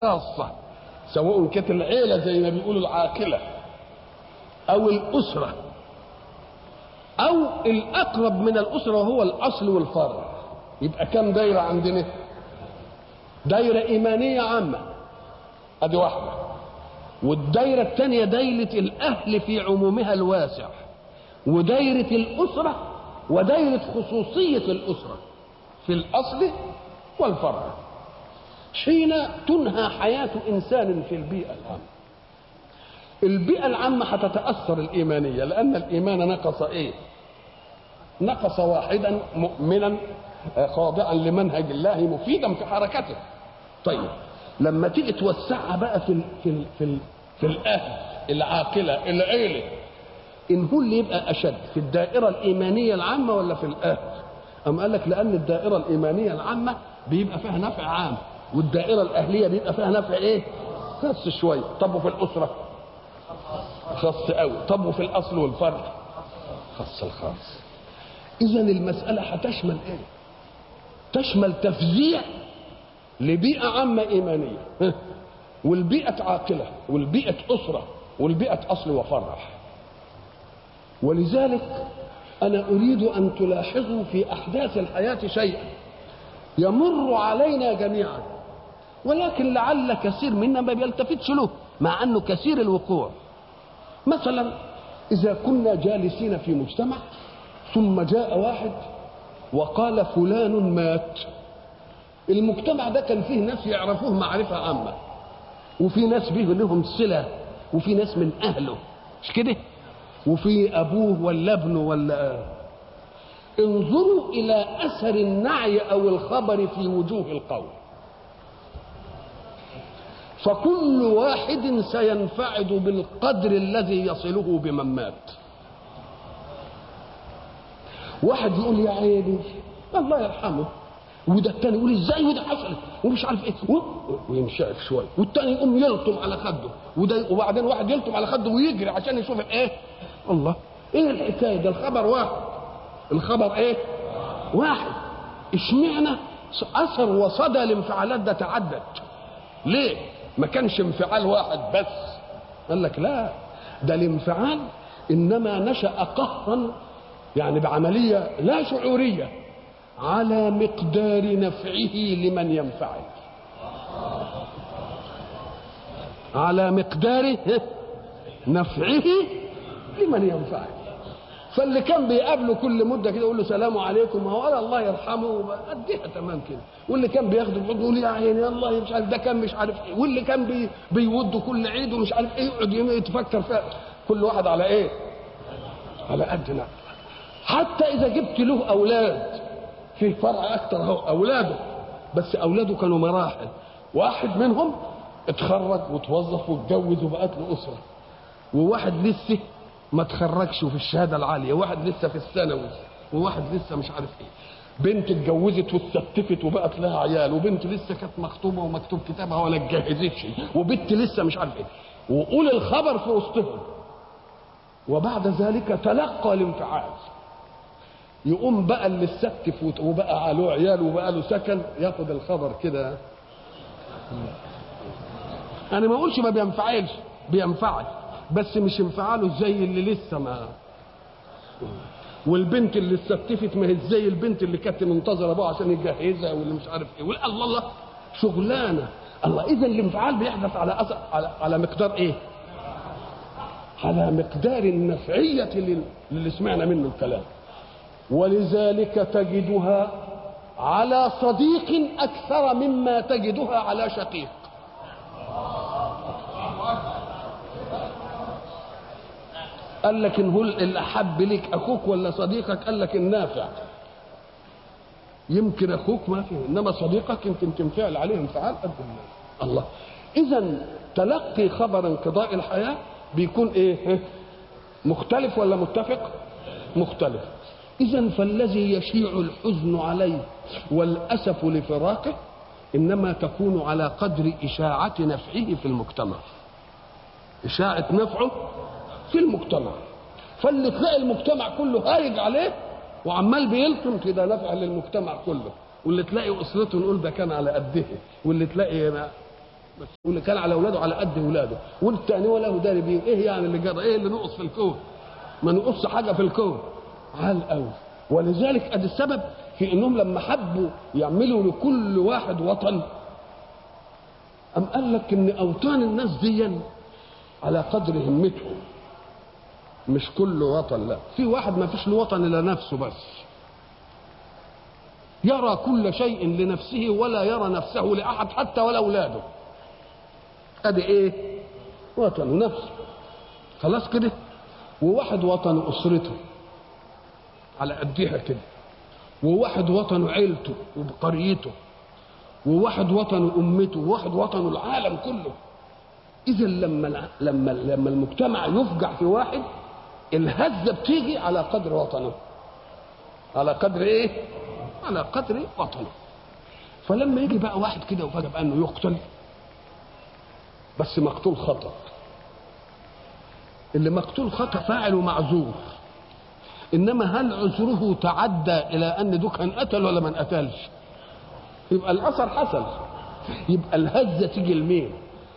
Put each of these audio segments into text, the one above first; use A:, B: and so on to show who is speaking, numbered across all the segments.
A: خاصة سواء كانت العيلة زي ما بيقولوا العاقلة أو الأسرة أو الأقرب من الأسرة وهو الأصل والفرع يبقى كم دايرة عندنا؟ دايرة إيمانية عامة أدي واحدة والدايرة الثانية دايرة الأهل في عمومها الواسع ودايرة الأسرة ودايرة خصوصية الأسرة في الأصل والفرع حين تنهى حياة إنسان في البيئة العامة البيئة العامة هتتأثر الإيمانية لأن الإيمان نقص إيه نقص واحدا مؤمنا خاضعا لمنهج الله مفيدا في حركته طيب لما تيجي توسعها بقى في ال في ال في, ال في الاهل العاقله العيله ان هو اللي يبقى اشد في الدائره الايمانيه العامه ولا في الاهل أم قال لك لان الدائره الايمانيه العامه بيبقى فيها نفع عام والدائره الاهليه بيبقى فيها نفع ايه خاص شويه طب وفي الاسره خاص قوي طب وفي الاصل والفرع خاص الخاص اذا المساله هتشمل ايه تشمل تفزيع لبيئة عامة إيمانية والبيئة عاقلة والبيئة أسرة والبيئة أصل وفرع ولذلك أنا أريد أن تلاحظوا في أحداث الحياة شيئا يمر علينا جميعا ولكن لعل كثير منا ما بيلتفتش له مع أنه كثير الوقوع مثلا إذا كنا جالسين في مجتمع ثم جاء واحد وقال فلان مات المجتمع ده كان فيه ناس يعرفوه معرفة عامة وفي ناس به لهم صلة وفي ناس من أهله مش كده وفي أبوه ولا ابنه ولا انظروا إلى أثر النعي أو الخبر في وجوه القوم فكل واحد سينفعد بالقدر الذي يصله بمن مات واحد يقول يا عيني الله يرحمه وده التاني يقول ازاي وده حصلت ومش عارف ايه وينشعف شويه والتاني يقوم يلطم على خده وده وبعدين واحد يلطم على خده ويجري عشان يشوف الايه الله ايه الحكايه ده الخبر واحد الخبر ايه واحد اشمعنى اثر وصدى الانفعالات ده تعدد ليه ما كانش انفعال واحد بس قال لك لا ده الانفعال انما نشا قهرا يعني بعمليه لا شعوريه على مقدار نفعه لمن ينفعل على مقدار نفعه لمن ينفعل فاللي كان بيقابله كل مده كده يقول له سلام عليكم هو قال الله يرحمه اديها تمام كده واللي كان بياخده بيقعد يقول يا عيني الله مش عارف ده كان مش عارف ايه واللي كان بي بيوده كل عيد ومش عارف ايه يقعد يتفكر فيها كل واحد على ايه؟ على قد نفسه حتى اذا جبت له اولاد فيه فرع اكتر هو اولاده بس اولاده كانوا مراحل واحد منهم اتخرج وتوظف واتجوز وبقت له اسره وواحد لسه ما تخرجش وفي الشهاده العاليه واحد لسه في الثانوي وواحد لسه مش عارف ايه بنت اتجوزت واستفتفت وبقت لها عيال وبنت لسه كانت مخطوبه ومكتوب كتابها ولا اتجهزتش وبنت لسه مش عارف ايه وقول الخبر في وسطهم وبعد ذلك تلقى الانفعال يقوم بقى اللي اتستف وبقى له عيال وبقى له سكن ياخد الخبر كده انا ما اقولش ما بينفعلش بينفعل بس مش انفعاله زي اللي لسه ما والبنت اللي استفتفت ما هي زي البنت اللي كانت منتظره ابوها عشان يجهزها واللي مش عارف ايه الله الله شغلانه الله اذا الانفعال بيحدث على أثر على, على مقدار ايه؟ على مقدار النفعيه اللي سمعنا منه الكلام ولذلك تجدها على صديق اكثر مما تجدها على شقيق قال لك ان هو الاحب لك اخوك ولا صديقك قال لك النافع يمكن اخوك ما فيه انما صديقك يمكن تنفعل عليه انفعال قد الله اذا تلقي خبر انقضاء الحياه بيكون ايه مختلف ولا متفق مختلف إذا فالذي يشيع الحزن عليه والأسف لفراقه إنما تكون على قدر إشاعة نفعه في المجتمع إشاعة نفعه في المجتمع فاللي تلاقي المجتمع كله هايج عليه وعمال بيلقم كده نفع للمجتمع كله واللي تلاقي اسرته نقول ده كان على قده واللي تلاقي بس واللي كان على اولاده على قد اولاده والتاني ولا داري بيه ايه يعني اللي جرى ايه اللي نقص في الكون ما نقص حاجه في الكون عال قوي ولذلك ادي السبب في انهم لما حبوا يعملوا لكل واحد وطن أم قال لك إن أوطان الناس دي على قدر همتهم مش كل وطن لا في واحد ما فيش له وطن إلا نفسه بس يرى كل شيء لنفسه ولا يرى نفسه لأحد حتى ولا أولاده أدي إيه وطن نفسه خلاص كده وواحد وطن أسرته على قديها كده وواحد وطن عيلته وقريته وواحد وطن امته وواحد وطن العالم كله اذا لما لما لما المجتمع يفجع في واحد الهزه بتيجي على قدر وطنه على قدر ايه على قدر وطنه فلما يجي بقى واحد كده وفجاه بقى انه يقتل بس مقتول خطا اللي مقتول خطا فاعل ومعذور انما هل عذره تعدى الى ان ده كان قتل ولا ما قتلش يبقى الاثر حصل يبقى الهزه تيجي لمين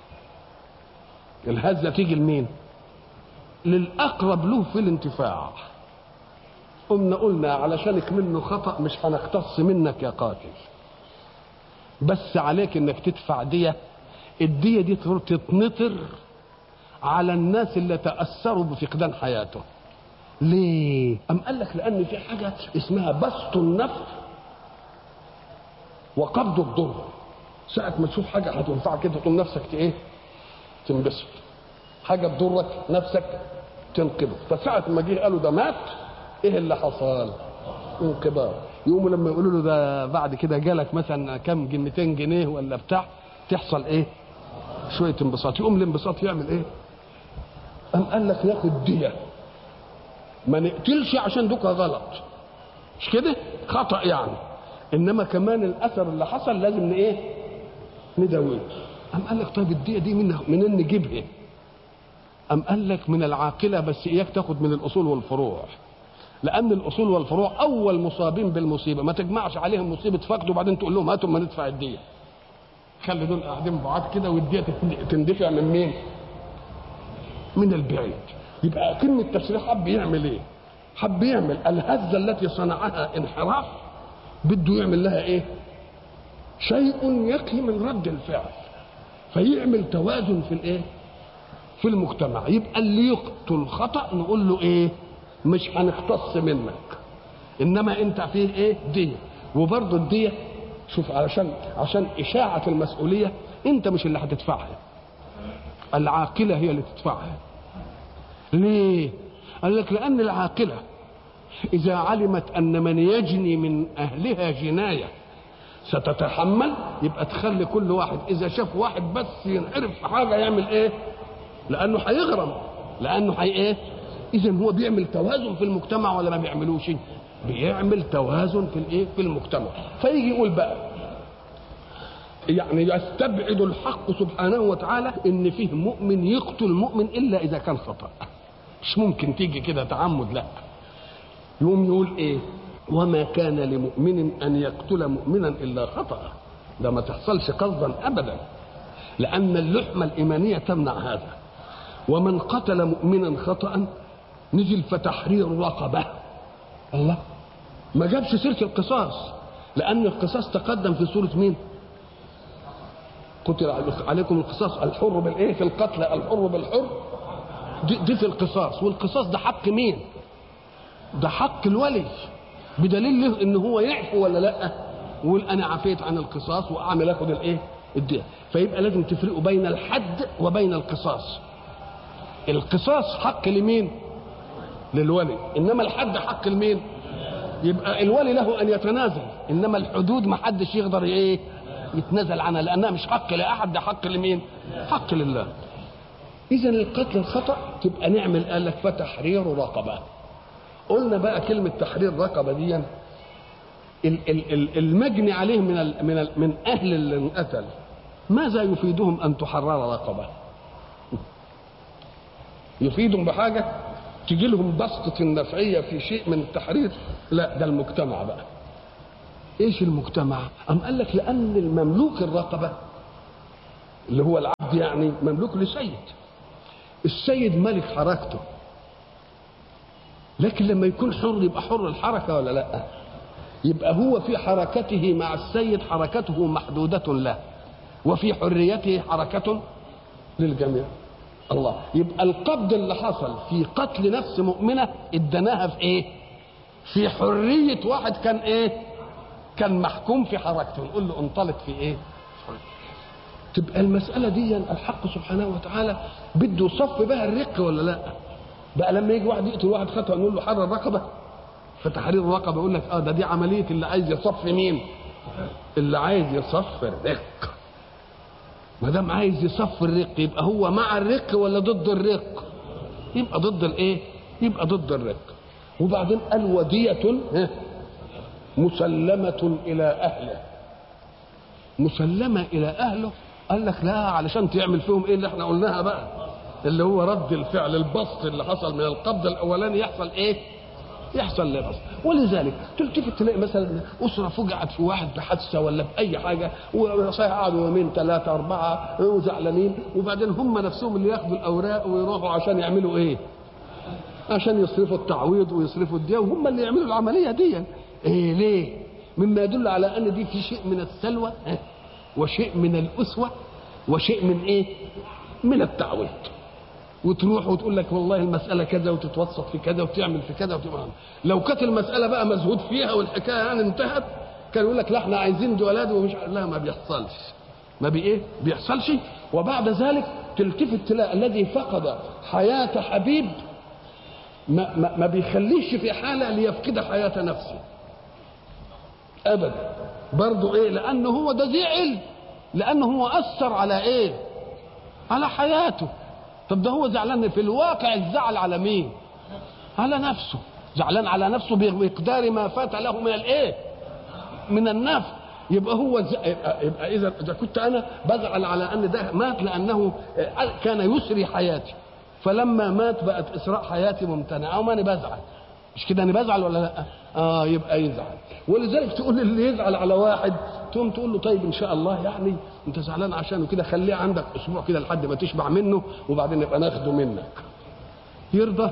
A: الهزه تيجي لمين للاقرب له في الانتفاع قمنا قلنا علشانك منه خطا مش هنقتص منك يا قاتل بس عليك انك تدفع ديه الديه دي تتنطر على الناس اللي تاثروا بفقدان حياته ليه ام قال لك لان في حاجه اسمها بسط النفس وقبض الضر ساعة ما تشوف حاجة هتنفعك كده تقوم نفسك ايه؟ تنبسط حاجة تضرك نفسك تنقبض فساعة ما جه قالوا ده مات ايه اللي حصل؟ انقباض يقوموا لما يقولوا له ده بعد كده جالك مثلا كام 200 جنيه ولا بتاع تحصل ايه؟ شوية انبساط يقوم الانبساط يعمل ايه؟ قام قال لك ناخد دية ما نقتلش عشان دوكا غلط مش كده؟ خطأ يعني انما كمان الاثر اللي حصل لازم ايه نداويه قام قال لك طيب الديه دي من منين نجيبها قام قال لك من العاقله بس اياك تاخد من الاصول والفروع لان الاصول والفروع اول مصابين بالمصيبه ما تجمعش عليهم مصيبه فقد وبعدين تقول لهم هاتوا ما ندفع الديه خلي دول قاعدين بعاد كده والديه تندفع من مين من البعيد يبقى كلمه تفسير حب يعمل ايه حب يعمل الهزه التي صنعها انحراف بده يعمل لها ايه شيء يقي من رد الفعل فيعمل توازن في الايه في المجتمع يبقى اللي يقتل خطا نقول له ايه مش هنختص منك انما انت فيه ايه دية وبرضه الدية شوف علشان عشان اشاعة المسؤولية انت مش اللي هتدفعها العاقلة هي اللي تدفعها ليه قال لك لان العاقله إذا علمت أن من يجني من أهلها جناية ستتحمل يبقى تخلي كل واحد إذا شاف واحد بس ينعرف في حاجة يعمل إيه؟ لأنه هيغرم لأنه هي إيه؟ إذا هو بيعمل توازن في المجتمع ولا ما بيعملوش؟ بيعمل توازن في الإيه؟ في المجتمع فيجي يقول بقى يعني يستبعد الحق سبحانه وتعالى ان فيه مؤمن يقتل مؤمن الا اذا كان خطا مش ممكن تيجي كده تعمد لا يقوم يقول ايه وما كان لمؤمن ان يقتل مؤمنا الا خطا ده ما تحصلش قصدا ابدا لان اللحمه الايمانيه تمنع هذا ومن قتل مؤمنا خطا نزل فتحرير رقبه الله ما جابش سيره القصاص لان القصاص تقدم في سوره مين قتل عليكم القصاص الحر بالايه في القتل الحر بالحر دي, دي في القصاص والقصاص ده حق مين ده حق الولي بدليل له ان هو يعفو ولا لا ويقول انا عفيت عن القصاص واعمل اخد الايه الديه فيبقى لازم تفرقوا بين الحد وبين القصاص القصاص حق لمين للولي انما الحد حق لمين يبقى الولي له ان يتنازل انما الحدود ما حدش يقدر ايه يتنازل عنها لانها مش حق لاحد ده حق لمين حق لله اذا القتل الخطا تبقى نعمل قال لك فتحرير رقبه قلنا بقى كلمه تحرير رقبه دي المجني عليه من ال من ال من اهل اللي انقتل ماذا يفيدهم ان تحرر رقبه يفيدهم بحاجه تجي لهم بسطة النفعية في شيء من التحرير لا ده المجتمع بقى ايش المجتمع أم قال لك لأن المملوك الرقبة اللي هو العبد يعني مملوك لسيد السيد ملك حركته لكن لما يكون حر يبقى حر الحركة ولا لا يبقى هو في حركته مع السيد حركته محدودة له وفي حريته حركة للجميع الله يبقى القبض اللي حصل في قتل نفس مؤمنة ادناها في ايه في حرية واحد كان ايه كان محكوم في حركته نقول له انطلق في ايه تبقى المسألة دي الحق سبحانه وتعالى بده يصف بها الرق ولا لا بقى لما يجي واحد يقتل واحد خطأ نقول له حرر رقبة فتحرير الرقبة يقول لك اه ده دي عملية اللي عايز يصف مين اللي عايز يصف الرق ما دام عايز يصف الرق يبقى هو مع الرق ولا ضد الرق يبقى ضد الايه يبقى ضد الرق وبعدين قال ودية مسلمة إلى أهله مسلمة إلى أهله قال لك لا علشان تعمل فيهم إيه اللي احنا قلناها بقى اللي هو رد الفعل البسط اللي حصل من القبض الأولاني يحصل إيه يحصل لبس ولذلك تلتفت تلاقي مثلا اسره فجعت في واحد بحادثه ولا باي حاجه وقعدوا يومين ثلاثه اربعه وزعلانين وبعدين هم نفسهم اللي ياخدوا الاوراق ويروحوا عشان يعملوا ايه؟ عشان يصرفوا التعويض ويصرفوا الدية وهم اللي يعملوا العمليه دي ايه ليه؟ مما يدل على ان دي في شيء من السلوى وشيء من الاسوه وشيء من ايه؟ من التعويض وتروح وتقول لك والله المسألة كذا وتتوسط في كذا وتعمل في كذا وتعمل لو كانت المسألة بقى مزهود فيها والحكاية يعني انتهت كان يقول لك لا احنا عايزين دي ولاد ومش لا ما بيحصلش ما بي ايه بيحصلش وبعد ذلك تلتفت تلاقي الذي فقد حياة حبيب ما, ما, ما بيخليش في حالة ليفقد حياة نفسه أبدا برضه إيه لأنه هو ده زعل لأنه هو أثر على إيه على حياته طب ده هو زعلان في الواقع الزعل على مين على نفسه زعلان على نفسه بمقدار ما فات له من الايه من النفع يبقى هو ز... يبقى, يبقى اذا اذا كنت انا بزعل على ان ده مات لانه كان يسري حياتي فلما مات بقت اسراء حياتي ممتنعه وما انا بزعل مش كده انا بزعل ولا لا اه يبقى يزعل ولذلك تقول اللي يزعل على واحد تقوم تقول له طيب ان شاء الله يعني انت زعلان عشانه كده خليه عندك اسبوع كده لحد ما تشبع منه وبعدين نبقى ناخده منك يرضى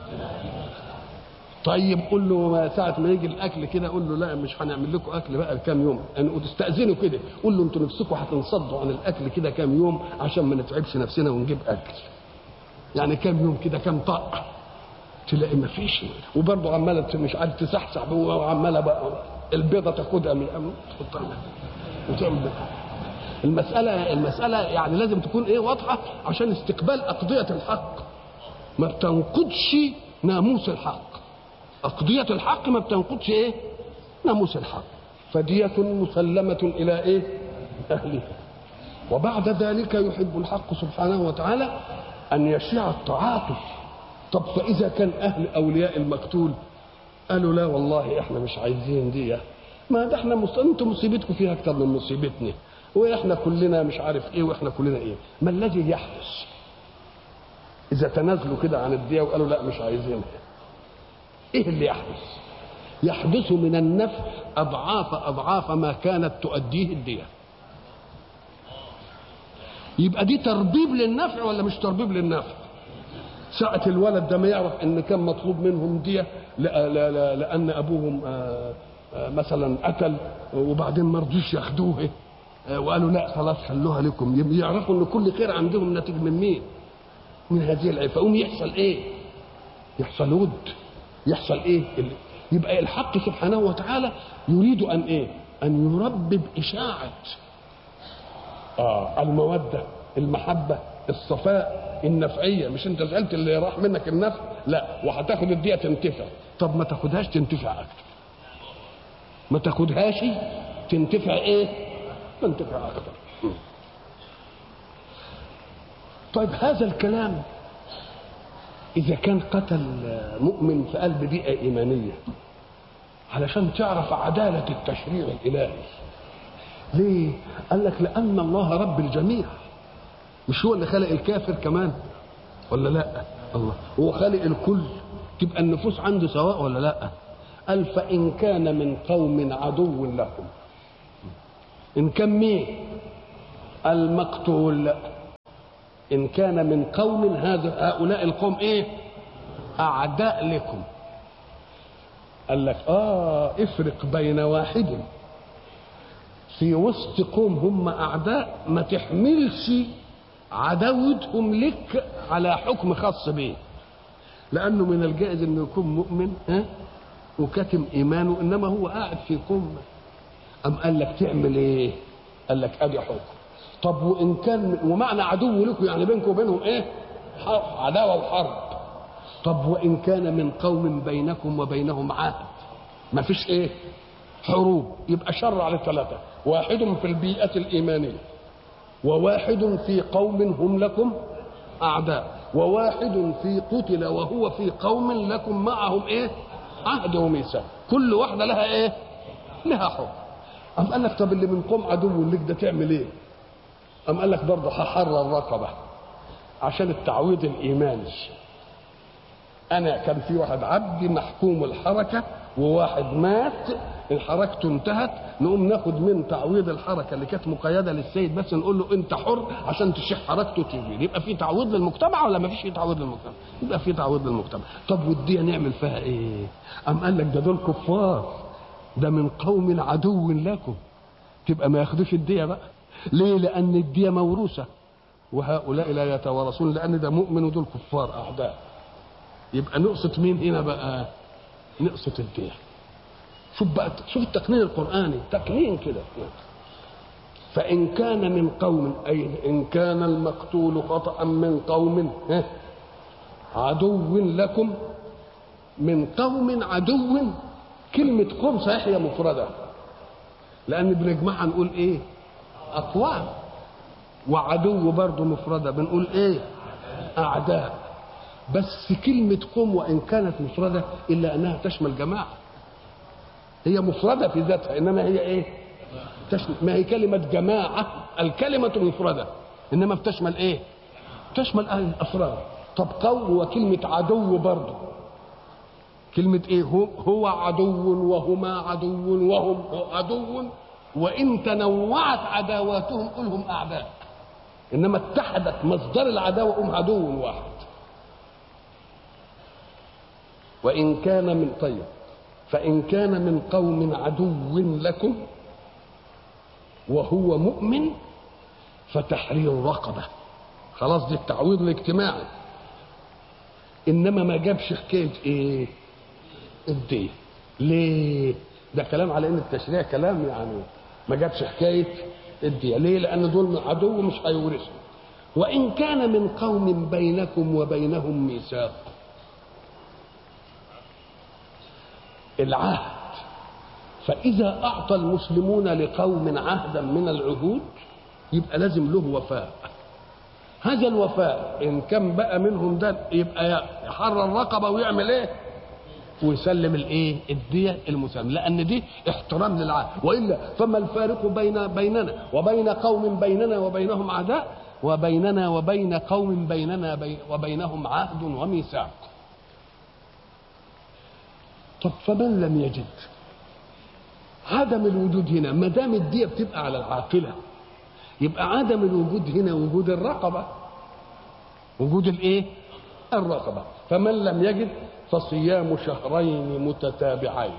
A: طيب قول له ما ساعة ما يجي الأكل كده قول له لا مش هنعمل لكم أكل بقى كام يوم يعني وتستأذنوا كده قول له أنتوا نفسكم هتنصدوا عن الأكل كده كام يوم عشان ما نتعبش نفسنا ونجيب أكل يعني كام يوم كده كام طاقة تلاقي ما فيش وبرضه عماله مش عارف تسحسح وعماله بقى البيضه تاخدها من الامن تحطها وتعمل المساله المساله يعني لازم تكون ايه واضحه عشان استقبال اقضيه الحق ما بتنقضش ناموس الحق اقضيه الحق ما بتنقضش ايه ناموس الحق فدية مسلمة إلى إيه؟ أهلها وبعد ذلك يحب الحق سبحانه وتعالى أن يشيع التعاطف طب فإذا كان أهل أولياء المقتول قالوا لا والله احنا مش عايزين دي ما ده احنا مص... انتم مصيبتكم فيها اكتر من مصيبتنا واحنا كلنا مش عارف ايه واحنا كلنا ايه ما الذي يحدث اذا تنازلوا كده عن الدية وقالوا لا مش عايزينها ايه اللي يحدث يحدث من النفع اضعاف اضعاف ما كانت تؤديه الدية يبقى دي تربيب للنفع ولا مش تربيب للنفع ساعة الولد ده ما يعرف ان كان مطلوب منهم دية لا لا لا لان ابوهم آآ آآ مثلا قتل وبعدين ما رضوش ياخدوه وقالوا لا خلاص خلوها لكم يعرفوا ان كل خير عندهم ناتج من مين؟ من هذه العيب فقوم يحصل ايه؟ يحصل ود يحصل ايه؟ يبقى الحق سبحانه وتعالى يريد ان ايه؟ ان يربب اشاعه آه الموده المحبه الصفاء النفعيه مش انت زعلت اللي راح منك النفع لا وهتاخد الدية تنتفع طب ما تاخدهاش تنتفع اكتر ما تاخدهاش تنتفع ايه تنتفع اكتر طيب هذا الكلام اذا كان قتل مؤمن في قلب بيئه ايمانيه علشان تعرف عداله التشريع الالهي ليه قال لك لان الله رب الجميع مش هو اللي خلق الكافر كمان ولا لا الله هو خالق الكل تبقى النفوس عنده سواء ولا لا قال فإن كان من قوم عدو لكم إن كان مين المقتول إن كان من قوم هذا هؤلاء القوم إيه أعداء لكم قال لك آه افرق بين واحد في وسط قوم هم أعداء ما تحملش عداوتهم لك على حكم خاص به لأنه من الجائز أنه يكون مؤمن ها وكاتم إيمانه إنما هو قاعد في قمة أم قال لك تعمل إيه؟ قال لك أدي حكم طب وإن كان ومعنى عدو لكم يعني بينكم وبينهم إيه؟ عداوة وحرب طب وإن كان من قوم بينكم وبينهم عهد ما فيش إيه؟ حروب يبقى شر على الثلاثة واحد في البيئة الإيمانية وواحد في قوم هم لكم أعداء وواحد في قتل وهو في قوم لكم معهم إيه عهد وميثاق كل واحدة لها إيه لها حكم أم قال لك طب اللي من قوم عدو لك ده تعمل إيه أم قال لك برضه هحرر رقبة عشان التعويض الإيماني أنا كان في واحد عبدي محكوم الحركة وواحد مات حركته انتهت نقوم ناخد من تعويض الحركه اللي كانت مقيده للسيد بس نقول له انت حر عشان تشيح حركته تجي يبقى في تعويض للمجتمع ولا ما فيش في تعويض للمجتمع يبقى في تعويض للمجتمع طب والديه نعمل فيها ايه ام قال لك ده دول كفار ده من قوم عدو لكم تبقى ما ياخدوش الديه بقى ليه لان الديه موروثه وهؤلاء لا يتوارثون لان ده مؤمن ودول كفار اعداء يبقى نقصد مين هنا بقى نقصد الديه شوف بقى شوف التقنين القرآني تقنين كده فإن كان من قوم أي إن كان المقتول خطأ من قوم عدو لكم من قوم عدو كلمة قوم صحيح هي مفردة لأن بنجمعها نقول إيه أقوام وعدو برضه مفردة بنقول إيه أعداء بس كلمة قوم وإن كانت مفردة إلا أنها تشمل جماعة هي مفردة في ذاتها إنما هي إيه؟ تشمل ما هي كلمة جماعة الكلمة مفردة إنما بتشمل إيه؟ تشمل الأفراد طب قوم وكلمة عدو برضه كلمة إيه؟ هو, هو عدو وهما عدو وهم عدو وإن تنوعت عداواتهم قلهم أعداء إنما اتحدت مصدر العداوة هم عدو واحد وإن كان من طيب فإن كان من قوم عدو لكم وهو مؤمن فتحرير رقبة خلاص دي التعويض الاجتماعي إنما ما جابش حكاية إيه الدين ليه ده كلام على إن التشريع كلام يعني ما جابش حكاية الدية ليه لأن دول من عدو مش هيورثوا وإن كان من قوم بينكم وبينهم ميثاق العهد فإذا أعطى المسلمون لقوم عهدا من العهود يبقى لازم له وفاء هذا الوفاء إن كان بقى منهم ده يبقى يحرر رقبة ويعمل إيه؟ ويسلم الايه؟ الدية المسلم لأن دي احترام للعهد وإلا فما الفارق بين بيننا وبين قوم بيننا وبينهم عداء وبيننا وبين قوم بيننا بي وبينهم عهد وميثاق طب فمن لم يجد عدم الوجود هنا ما دام الدية بتبقى على العاقلة يبقى عدم الوجود هنا وجود الرقبة وجود الايه؟ الرقبة فمن لم يجد فصيام شهرين متتابعين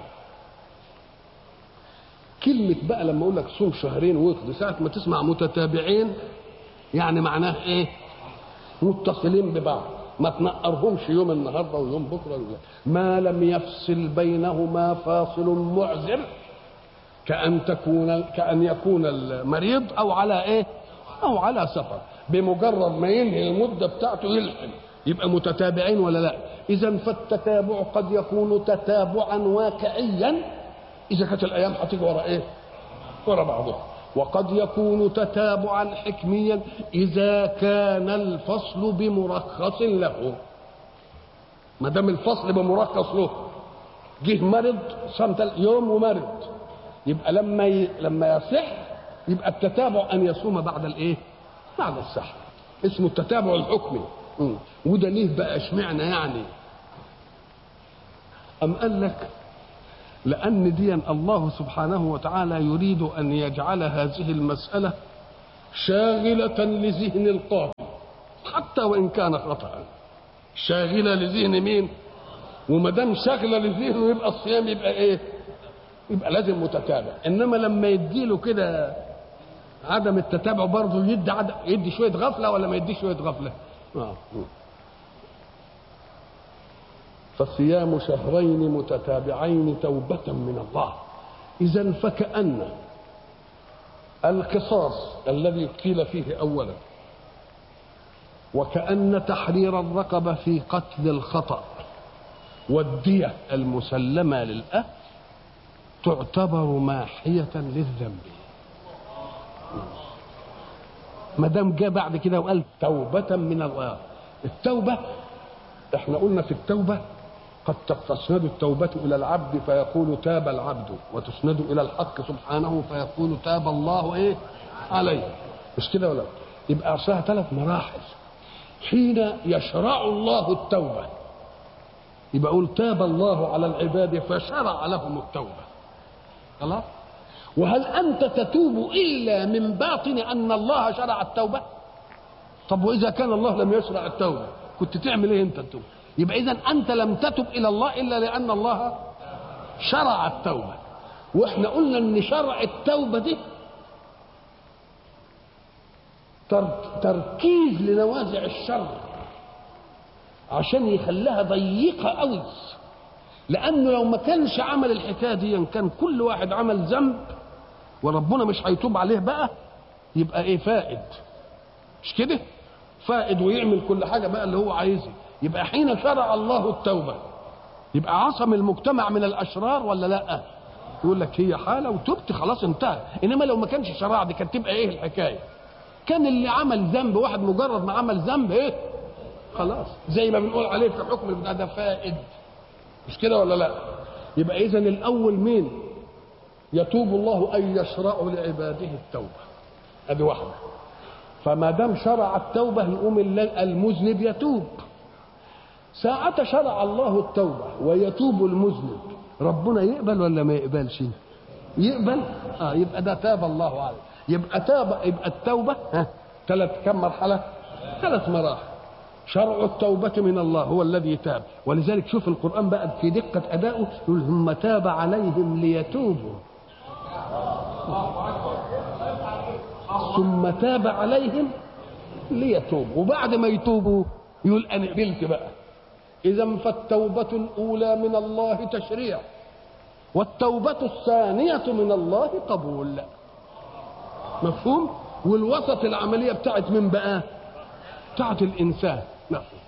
A: كلمة بقى لما أقول لك صوم شهرين وقضي ساعة ما تسمع متتابعين يعني معناه إيه؟ متصلين ببعض ما تنقرهمش يوم النهارده ويوم بكره ولا ما لم يفصل بينهما فاصل معذر كأن تكون كأن يكون المريض أو على إيه؟ أو على سفر بمجرد ما ينهي المدة بتاعته يلحم يبقى متتابعين ولا لا؟ إذا فالتتابع قد يكون تتابعا واقعيا إذا كانت الأيام هتيجي ورا إيه؟ ورا بعضها وقد يكون تتابعا حكميا إذا كان الفصل بمرخص له ما دام الفصل بمرخص له جه مرض صام يوم ومرض يبقى لما ي... لما يصح يبقى التتابع ان يصوم بعد الايه؟ بعد السحر اسمه التتابع الحكمي م. وده ليه بقى اشمعنى يعني؟ أم قال لك لأن ديا الله سبحانه وتعالى يريد أن يجعل هذه المسألة شاغلة لذهن القاضي حتى وإن كان خطأ شاغلة لذهن مين وما دام شاغلة لذهنه يبقى الصيام يبقى إيه يبقى لازم متتابع إنما لما يديله كده عدم التتابع برضه يدي عدم يدي شوية غفلة ولا ما يديش شوية غفلة آه. فصيام شهرين متتابعين توبة من الله إذا فكأن القصاص الذي قيل فيه أولا وكأن تحرير الرقبة في قتل الخطأ والدية المسلمة للأهل تعتبر ماحية للذنب ما دام جاء بعد كده وقال توبة من الله التوبة احنا قلنا في التوبة قد تسند التوبة إلى العبد فيقول تاب العبد وتسند إلى الحق سبحانه فيقول تاب الله إيه عليه مش كده ولا يبقى أصلها ثلاث مراحل حين يشرع الله التوبة يبقى يقول تاب الله على العباد فشرع لهم التوبة خلاص وهل أنت تتوب إلا من باطن أن الله شرع التوبة طب وإذا كان الله لم يشرع التوبة كنت تعمل إيه أنت التوبة يبقى إذا أنت لم تتب إلى الله إلا لأن الله شرع التوبة وإحنا قلنا إن شرع التوبة دي تركيز لنوازع الشر عشان يخليها ضيقة قوي لأنه لو ما كانش عمل الحكاية دي كان كل واحد عمل ذنب وربنا مش هيتوب عليه بقى يبقى ايه فائد مش كده فائد ويعمل كل حاجة بقى اللي هو عايزها يبقى حين شرع الله التوبة يبقى عصم المجتمع من الأشرار ولا لا يقول لك هي حالة وتبت خلاص انتهى إنما لو ما كانش شرع دي كانت تبقى إيه الحكاية كان اللي عمل ذنب واحد مجرد ما عمل ذنب إيه خلاص زي ما بنقول عليه في حكم البتاع ده فائد مش كده ولا لا يبقى إذا الأول مين يتوب الله أن يشرع لعباده التوبة هذه واحدة فما دام شرع التوبة يقوم المذنب يتوب ساعة شرع الله التوبة ويتوب المذنب ربنا يقبل ولا ما يقبلش يقبل اه يبقى ده تاب الله عليه يبقى تاب يبقى التوبة ها ثلاث كم مرحلة ثلاث مراحل شرع التوبة من الله هو الذي تاب ولذلك شوف القرآن بقى في دقة أدائه يقول ثم تاب عليهم ليتوبوا ثم تاب عليهم ليتوبوا وبعد ما يتوبوا يقول أنا قبلت بقى إذا فالتوبة الأولى من الله تشريع والتوبة الثانية من الله قبول مفهوم؟ والوسط العملية بتاعت من بقى؟ بتاعت الإنسان مفهوم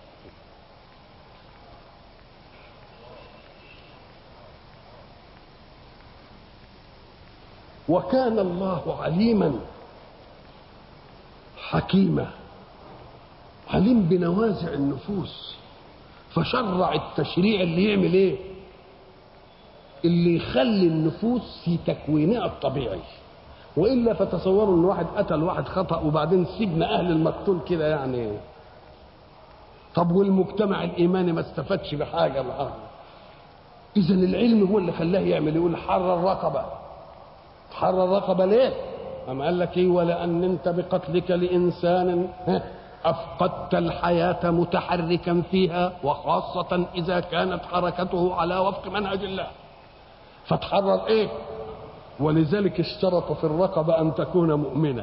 A: وكان الله عليما حكيما عليم بنوازع النفوس فشرع التشريع اللي يعمل ايه اللي يخلي النفوس في تكوينها الطبيعي والا فتصوروا ان واحد قتل واحد خطا وبعدين سيبنا اهل المقتول كده يعني طب والمجتمع الايماني ما استفادش بحاجه الارض اذا العلم هو اللي خلاه يعمل يقول حرر رقبه حرر رقبه ليه أم قال لك ايه ولان انت بقتلك لانسان أفقدت الحياة متحركا فيها وخاصة إذا كانت حركته على وفق منهج الله فتحرر إيه ولذلك اشترط في الرقبة أن تكون مؤمنة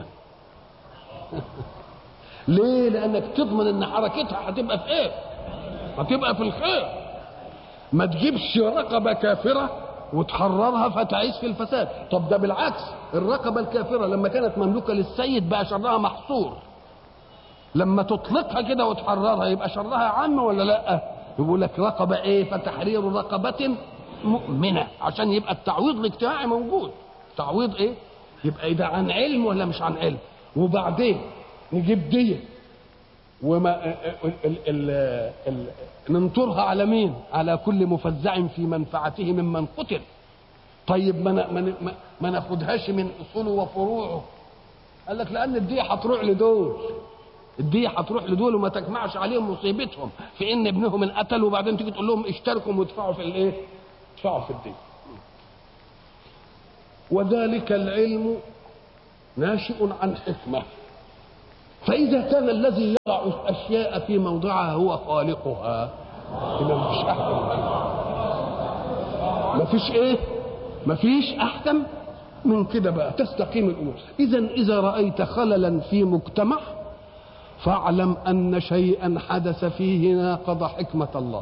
A: ليه لأنك تضمن أن حركتها هتبقى في إيه هتبقى في الخير ما تجيبش رقبة كافرة وتحررها فتعيش في الفساد طب ده بالعكس الرقبة الكافرة لما كانت مملوكة للسيد بقى شرها محصور لما تطلقها كده وتحررها يبقى شرها عام ولا لا يقول لك رقبة ايه فتحرير رقبة مؤمنة عشان يبقى التعويض الاجتماعي موجود تعويض ايه يبقى ده عن علم ولا مش عن علم وبعدين نجيب دية وما ال ال ال ال ننطرها على مين على كل مفزع في منفعته ممن قتل طيب ما ما ما ناخدهاش من اصوله وفروعه قال لك لان الدية هتروح لدول الدية هتروح لدول وما تجمعش عليهم مصيبتهم في ان ابنهم انقتل وبعدين تيجي تقول لهم اشتركوا وادفعوا في الايه؟ ادفعوا في الدين. وذلك العلم ناشئ عن حكمة فإذا كان الذي يضع الأشياء في موضعها هو خالقها يبقى مفيش أحكم من كده مفيش إيه؟ مفيش أحكم من كده بقى تستقيم الأمور إذا إذا رأيت خللا في مجتمع فاعلم أن شيئا حدث فيه ناقض حكمة الله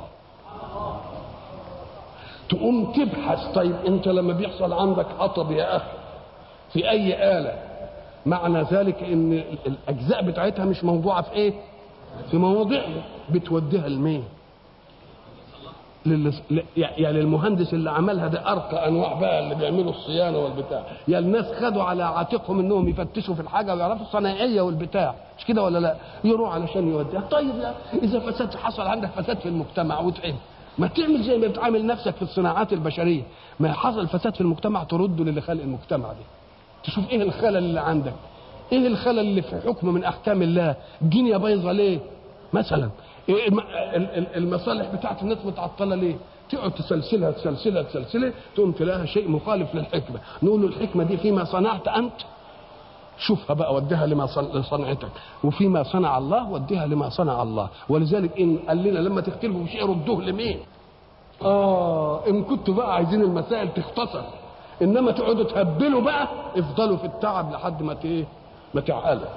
A: تقوم تبحث طيب أنت لما بيحصل عندك حطب يا أخي في أي آلة معنى ذلك ان الاجزاء بتاعتها مش موضوعه في ايه في مواضعها بتوديها لمين لل... يعني المهندس اللي عملها ده ارقى انواع بقى اللي بيعملوا الصيانه والبتاع يا الناس خدوا على عاتقهم انهم يفتشوا في الحاجه ويعرفوا الصنايعيه والبتاع مش كده ولا لا يروح علشان يوديها طيب لا اذا فساد حصل عندك فساد في المجتمع وتعب ما تعمل زي ما بتعامل نفسك في الصناعات البشريه ما حصل فساد في المجتمع ترده للي خلق المجتمع ده تشوف ايه الخلل اللي عندك ايه الخلل اللي في حكم من احكام الله الدنيا بايظه ليه مثلا إيه المصالح بتاعت الناس متعطله ليه تقعد تسلسلها تسلسلها تسلسلها تقوم تلاقيها شيء مخالف للحكمه نقول له الحكمه دي فيما صنعت انت شوفها بقى وديها لما صنعتك وفيما صنع الله وديها لما صنع الله ولذلك ان قال لنا لما تختلفوا في شيء ردوه لمين اه ان كنتوا بقى عايزين المسائل تختصر انما تقعدوا تهبلوا بقى افضلوا في التعب لحد ما ايه ما تعالوا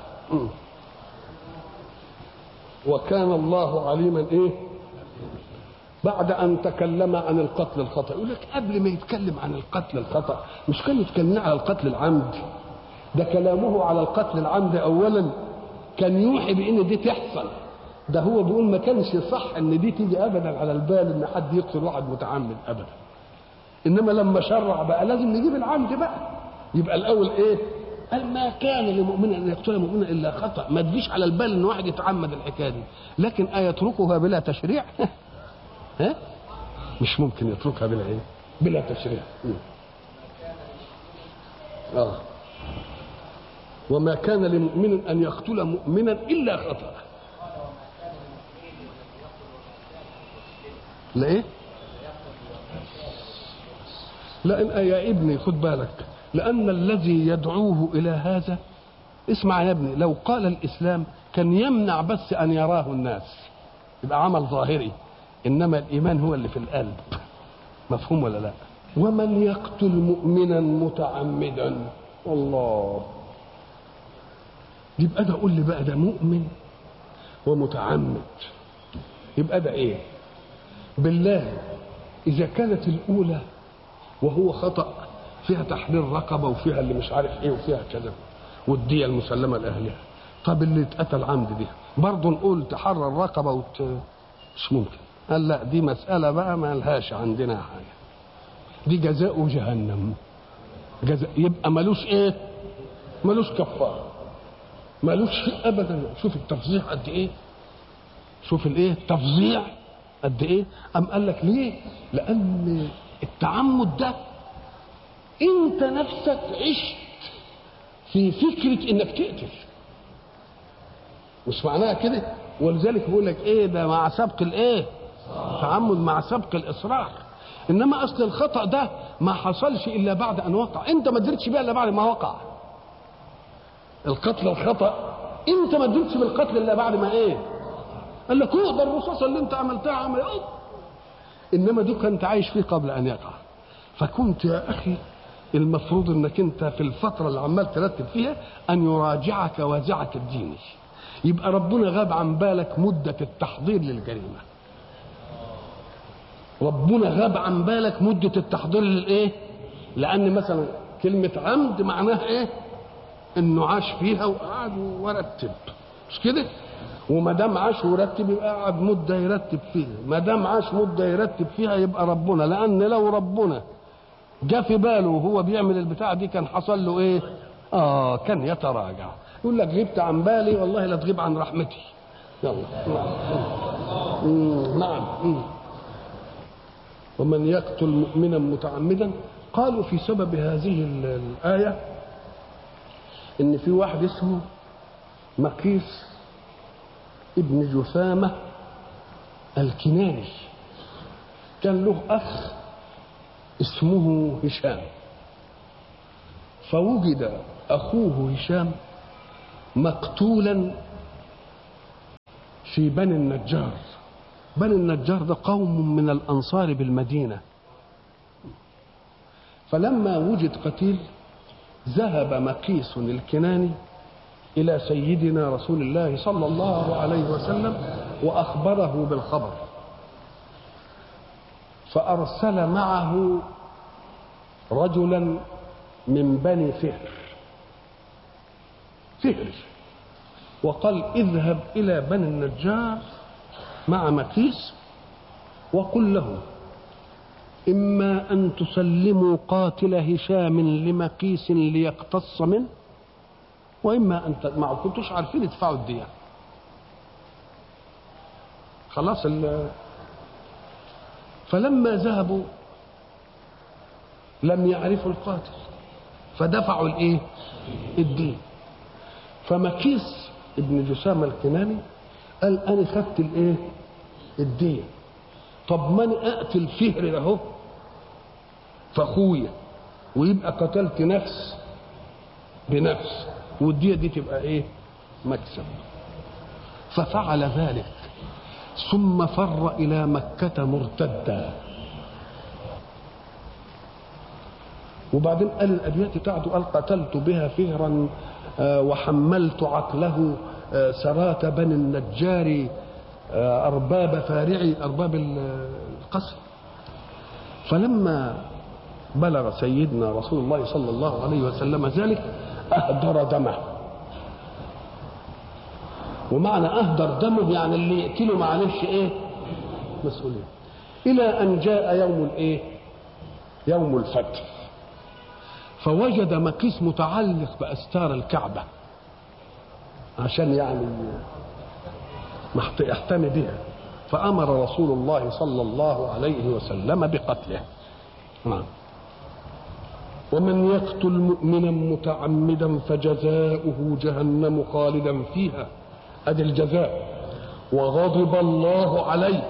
A: وكان الله عليما ايه بعد ان تكلم عن القتل الخطا يقول لك قبل ما يتكلم عن القتل الخطا مش كان يتكلم على القتل العمد ده كلامه على القتل العمد اولا كان يوحي بان دي تحصل ده هو بيقول ما كانش صح ان دي تيجي ابدا على البال ان حد يقتل واحد متعمد ابدا انما لما شرع بقى لازم نجيب العمد بقى يبقى الاول ايه قال ما كان لمؤمن ان يقتل مؤمنا الا خطا ما تجيش على البال ان واحد يتعمد الحكايه دي لكن ايتركها بلا تشريع ها مش ممكن يتركها بلا ايه بلا تشريع اه وما كان لمؤمن ان يقتل مؤمنا الا خطا لا ايه لأن يا ابني خد بالك لأن الذي يدعوه إلى هذا اسمع يا ابني لو قال الإسلام كان يمنع بس أن يراه الناس يبقى عمل ظاهري إنما الإيمان هو اللي في القلب مفهوم ولا لا ومن يقتل مؤمنا متعمدا الله يبقى ده قول لي بقى ده مؤمن ومتعمد يبقى ده ايه بالله اذا كانت الاولى وهو خطأ فيها تحرير رقبة وفيها اللي مش عارف ايه وفيها كذا والدية المسلمة لأهلها طب اللي اتقتل عمد دي برضه نقول تحرر رقبة وت... مش ممكن قال لا دي مسألة بقى ما لهاش عندنا حاجة دي جزاء جهنم جزاء يبقى ملوش ايه ملوش كفارة ملوش شيء ابدا شوف التفظيع قد ايه شوف الايه تفظيع قد ايه ام قال لك ليه لان التعمد ده انت نفسك عشت في فكرة انك تقتل مش معناها كده ولذلك بيقول لك ايه ده مع سبق الايه تعمد مع سبق الاصرار انما اصل الخطا ده ما حصلش الا بعد ان وقع انت ما درتش بيه الا بعد ما وقع القتل الخطا انت ما درتش بالقتل الا بعد ما ايه قال لك ده الرصاصه اللي انت عملتها عمل أوه. انما دوك انت عايش فيه قبل ان يقع فكنت يا اخي المفروض انك انت في الفتره اللي عمال ترتب فيها ان يراجعك وازعك الديني يبقى ربنا غاب عن بالك مده التحضير للجريمه ربنا غاب عن بالك مده التحضير للايه لان مثلا كلمه عمد معناها ايه انه عاش فيها وقعد ورتب مش كده وما دام عاش ورتب يبقى قعد مده يرتب فيها ما دام عاش مده يرتب فيها يبقى ربنا لان لو ربنا جاء في باله وهو بيعمل البتاع دي كان حصل له ايه اه كان يتراجع يقول لك غبت عن بالي والله لا تغيب عن رحمتي يلا نعم نعم ومن يقتل مؤمنا متعمدا قالوا في سبب هذه الآية إن في واحد اسمه مقيس ابن جثامة الكناني كان له أخ اسمه هشام فوجد أخوه هشام مقتولا في بني النجار بني النجار ده قوم من الأنصار بالمدينة فلما وجد قتيل ذهب مقيس الكناني إلى سيدنا رسول الله صلى الله عليه وسلم وأخبره بالخبر فأرسل معه رجلا من بني فهر فهر وقال اذهب إلى بني النجار مع مكيس وقل له إما أن تسلموا قاتل هشام لمكيس ليقتص منه وإما أن ت... ما كنتوش عارفين يدفعوا الدية خلاص ال... فلما ذهبوا لم يعرفوا القاتل فدفعوا الايه الدين فمكيس ابن جسام الكناني قال انا خدت الايه الدين طب من اقتل فهر اهو فاخويا ويبقى قتلت نفس بنفس والديه دي تبقى ايه مكسب ففعل ذلك ثم فر الى مكه مرتدا وبعدين قال الابيات بتاعته قال قتلت بها فهرا وحملت عقله سرات بني النجار ارباب فارعي ارباب القصر فلما بلغ سيدنا رسول الله صلى الله عليه وسلم ذلك اهدر دمه ومعنى اهدر دمه يعني اللي يقتله معلش ايه مسؤوليه الى ان جاء يوم الايه يوم الفتح فوجد مقيس متعلق باستار الكعبه عشان يعني يحتمي بها فامر رسول الله صلى الله عليه وسلم بقتله نعم ومن يقتل مؤمنا متعمدا فجزاؤه جهنم خالدا فيها ادي الجزاء وغضب الله عليه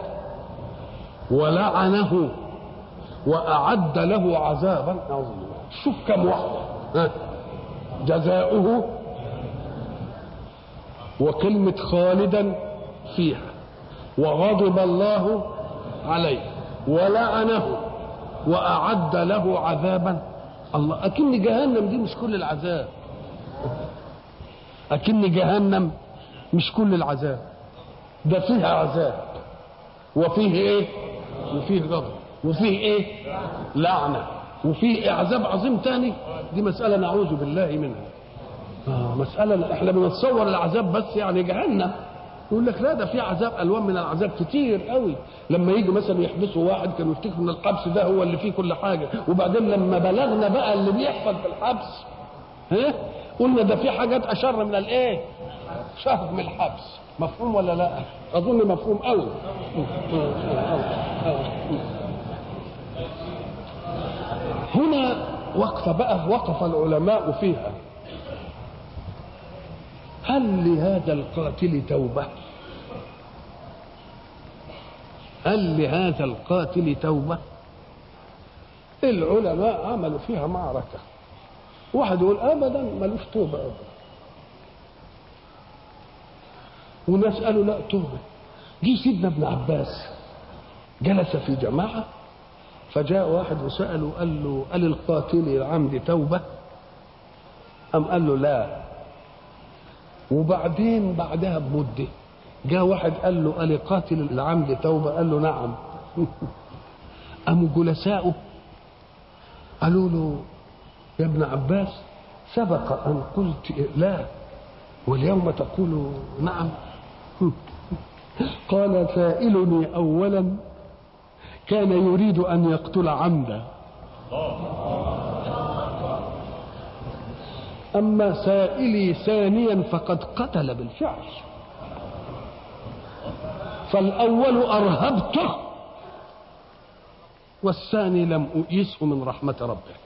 A: ولعنه واعد له عذابا عظيما شوف كم واحده جزاؤه وكلمه خالدا فيها وغضب الله عليه ولعنه واعد له عذابا الله اكن جهنم دي مش كل العذاب اكن جهنم مش كل العذاب ده فيها عذاب وفيه ايه وفيه غضب وفيه ايه لعنه وفيه عذاب عظيم تاني دي مساله نعوذ بالله منها آه مساله احنا بنتصور العذاب بس يعني جهنم يقول لك لا ده في عذاب الوان من العذاب كتير قوي لما يجي مثلا يحبسوا واحد كانوا يفتكروا ان الحبس ده هو اللي فيه كل حاجه وبعدين لما بلغنا بقى اللي بيحصل في الحبس ها قلنا ده في حاجات اشر من الايه شهر من الحبس مفهوم ولا لا اظن مفهوم قوي هنا وقف بقى وقف العلماء فيها هل لهذا القاتل توبة هل لهذا القاتل توبة العلماء عملوا فيها معركة واحد يقول أبدا ملوش توبة أبدا وناس قالوا لا توبة جه سيدنا ابن عباس جلس في جماعة فجاء واحد وسأله قال له قال القاتل العمد توبة أم قال له لا وبعدين بعدها بمدة جاء واحد قال له قال قاتل العمد توبة قال له نعم قاموا جلساؤه قالوا له يا ابن عباس سبق أن قلت لا واليوم تقول نعم قال سائلني أولا كان يريد أن يقتل عمدا أما سائلي ثانيا فقد قتل بالفعل فالأول أرهبته والثاني لم أؤيسه من رحمة ربه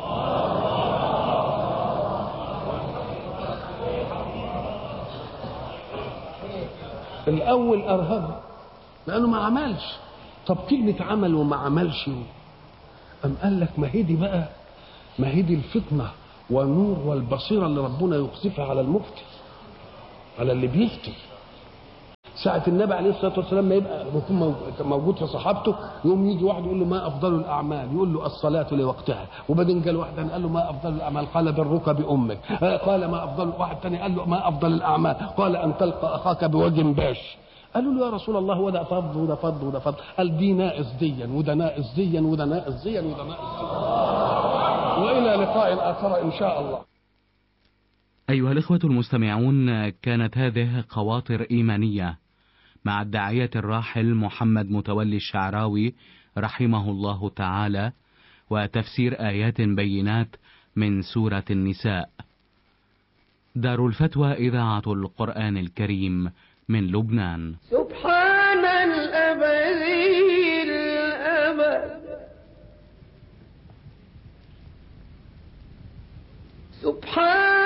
A: الأول أرهبه لأنه ما عملش طب كلمة عمل وما عملش أم قال لك ما هي دي بقى ما هي دي الفطنة والنور والبصيرة اللي ربنا يقذفها على المفتي على اللي بيفتي ساعة النبي عليه الصلاة والسلام ما يبقى يكون موجود في صحابته يوم يجي واحد يقول له ما أفضل الأعمال يقول له الصلاة لوقتها وبعدين قال واحد قال له ما أفضل الأعمال قال برك بأمك قال ما أفضل واحد ثاني قال له ما أفضل الأعمال قال أن تلقى أخاك بوجه باش قالوا له يا رسول الله هو ده فضل وده فضل وده فضل قال دي ناقص ديا وده ناقص ديا وده ناقص ديا وده ناقص ديا وإلى لقاء آخر إن شاء الله
B: أيها الإخوة المستمعون كانت هذه خواطر إيمانية مع الداعية الراحل محمد متولي الشعراوي رحمه الله تعالى وتفسير آيات بينات من سورة النساء دار الفتوى إذاعة القرآن الكريم من لبنان
C: سبحان الأبدي الأبد سبحان